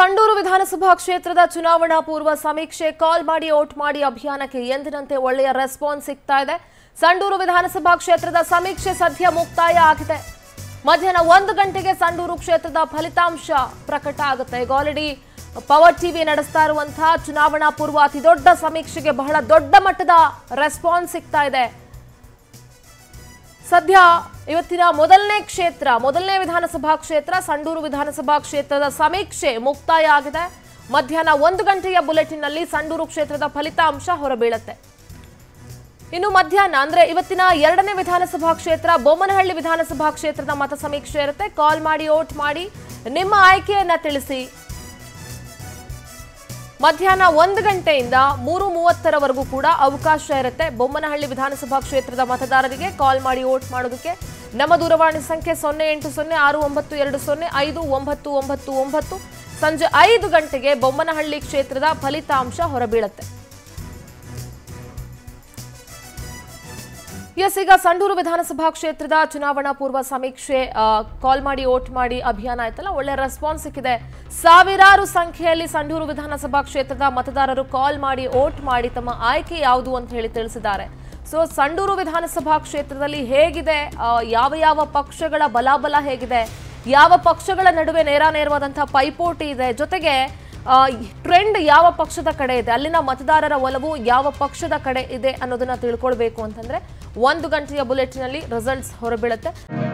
ಸಂಡೂರು ವಿಧಾನಸಭಾ ಕ್ಷೇತ್ರದ ಚುನಾವಣಾ ಪೂರ್ವ ಸಮೀಕ್ಷೆ ಕಾಲ್ ಮಾಡಿ ಓಟ್ ಮಾಡಿ ಅಭಿಯಾನಕ್ಕೆ ಎಂದಿನಂತೆ ಒಳ್ಳೆಯ ರೆಸ್ಪಾನ್ಸ್ ಸಿಗ್ತಾ ಇದೆ ಸಂಡೂರು ವಿಧಾನಸಭಾ ಕ್ಷೇತ್ರದ ಸಮೀಕ್ಷೆ ಸದ್ಯ ಮುಕ್ತಾಯ ಆಗಿದೆ ಮಧ್ಯಾಹ್ನ ಒಂದು ಗಂಟೆಗೆ ಸಂಡೂರು ಕ್ಷೇತ್ರದ ಫಲಿತಾಂಶ ಪ್ರಕಟ ಆಗುತ್ತೆ ಈಗ ಆಲ್ರೆಡಿ ಪವರ್ ಟಿವಿ ನಡೆಸ್ತಾ ಇರುವಂತಹ ಚುನಾವಣಾ ಪೂರ್ವ ಅತಿ ದೊಡ್ಡ ಸಮೀಕ್ಷೆಗೆ ಬಹಳ ದೊಡ್ಡ ಮಟ್ಟದ ರೆಸ್ಪಾನ್ಸ್ ಸಿಗ್ತಾ ಇದೆ ಸದ್ಯ ಇವತ್ತಿನ ಮೊದಲನೇ ಕ್ಷೇತ್ರ ಮೊದಲನೇ ವಿಧಾನಸಭಾ ಕ್ಷೇತ್ರ ಸಂಡೂರು ವಿಧಾನಸಭಾ ಕ್ಷೇತ್ರದ ಸಮೀಕ್ಷೆ ಮುಕ್ತಾಯ ಆಗಿದೆ ಮಧ್ಯಾಹ್ನ ಒಂದು ಗಂಟೆಯ ಬುಲೆಟಿನ್ನಲ್ಲಿ ಸಂಡೂರು ಕ್ಷೇತ್ರದ ಫಲಿತಾಂಶ ಹೊರಬೀಳುತ್ತೆ ಇನ್ನು ಮಧ್ಯಾಹ್ನ ಅಂದ್ರೆ ಇವತ್ತಿನ ಎರಡನೇ ವಿಧಾನಸಭಾ ಕ್ಷೇತ್ರ ಬೊಮ್ಮನಹಳ್ಳಿ ವಿಧಾನಸಭಾ ಕ್ಷೇತ್ರದ ಮತ ಸಮೀಕ್ಷೆ ಇರುತ್ತೆ ಕಾಲ್ ಮಾಡಿ ಓಟ್ ಮಾಡಿ ನಿಮ್ಮ ಆಯ್ಕೆಯನ್ನ ತಿಳಿಸಿ ಮಧ್ಯಾಹ್ನ ಒಂದು ಗಂಟೆಯಿಂದ ಮೂರು ಮೂವತ್ತರವರೆಗೂ ಕೂಡ ಅವಕಾಶ ಇರುತ್ತೆ ಬೊಮ್ಮನಹಳ್ಳಿ ವಿಧಾನಸಭಾ ಕ್ಷೇತ್ರದ ಮತದಾರರಿಗೆ ಕಾಲ್ ಮಾಡಿ ವೋಟ್ ಮಾಡೋದಕ್ಕೆ ನಮ್ಮ ದೂರವಾಣಿ ಸಂಖ್ಯೆ ಸೊನ್ನೆ ಎಂಟು ಸೊನ್ನೆ ಆರು ಒಂಬತ್ತು ಎರಡು ಸೊನ್ನೆ ಐದು ಒಂಬತ್ತು ಒಂಬತ್ತು ಒಂಬತ್ತು ಸಂಜೆ ಐದು ಗಂಟೆಗೆ ಬೊಮ್ಮನಹಳ್ಳಿ ಕ್ಷೇತ್ರದ ಫಲಿತಾಂಶ ಹೊರಬೀಳುತ್ತೆ ಎಸ್ ಈಗ ಸಂಡೂರು ವಿಧಾನಸಭಾ ಕ್ಷೇತ್ರದ ಚುನಾವಣಾ ಪೂರ್ವ ಸಮೀಕ್ಷೆ ಆ, ಕಾಲ್ ಮಾಡಿ ಓಟ್ ಮಾಡಿ ಅಭಿಯಾನ ಆಯ್ತಲ್ಲ ಒಳ್ಳೆ ರೆಸ್ಪಾನ್ಸ್ ಸಿಕ್ಕಿದೆ ಸಾವಿರಾರು ಸಂಖ್ಯೆಯಲ್ಲಿ ಸಂಡೂರು ವಿಧಾನಸಭಾ ಕ್ಷೇತ್ರದ ಮತದಾರರು ಕಾಲ್ ಮಾಡಿ ಓಟ್ ಮಾಡಿ ತಮ್ಮ ಆಯ್ಕೆ ಯಾವುದು ಅಂತ ಹೇಳಿ ತಿಳಿಸಿದ್ದಾರೆ ಸೊ ಸಂಡೂರು ವಿಧಾನಸಭಾ ಕ್ಷೇತ್ರದಲ್ಲಿ ಹೇಗಿದೆ ಆ, ಯಾವ ಯಾವ ಪಕ್ಷಗಳ ಬಲಾಬಲ ಹೇಗಿದೆ ಯಾವ ಪಕ್ಷಗಳ ನಡುವೆ ನೇರಾನೇರವಾದಂತಹ ಪೈಪೋಟಿ ಇದೆ ಜೊತೆಗೆ ಟ್ರೆಂಡ್ ಯಾವ ಪಕ್ಷದ ಕಡೆ ಇದೆ ಅಲ್ಲಿನ ಮತದಾರರ ಒಲವು ಯಾವ ಪಕ್ಷದ ಕಡೆ ಇದೆ ಅನ್ನೋದನ್ನ ತಿಳ್ಕೊಳ್ಬೇಕು ಅಂತಂದ್ರೆ ಒಂದು ಗಂಟೆಯ ಬುಲೆಟಿನಲ್ಲಿ ರಿಸಲ್ಟ್ಸ್ ಹೊರಬೀಳುತ್ತೆ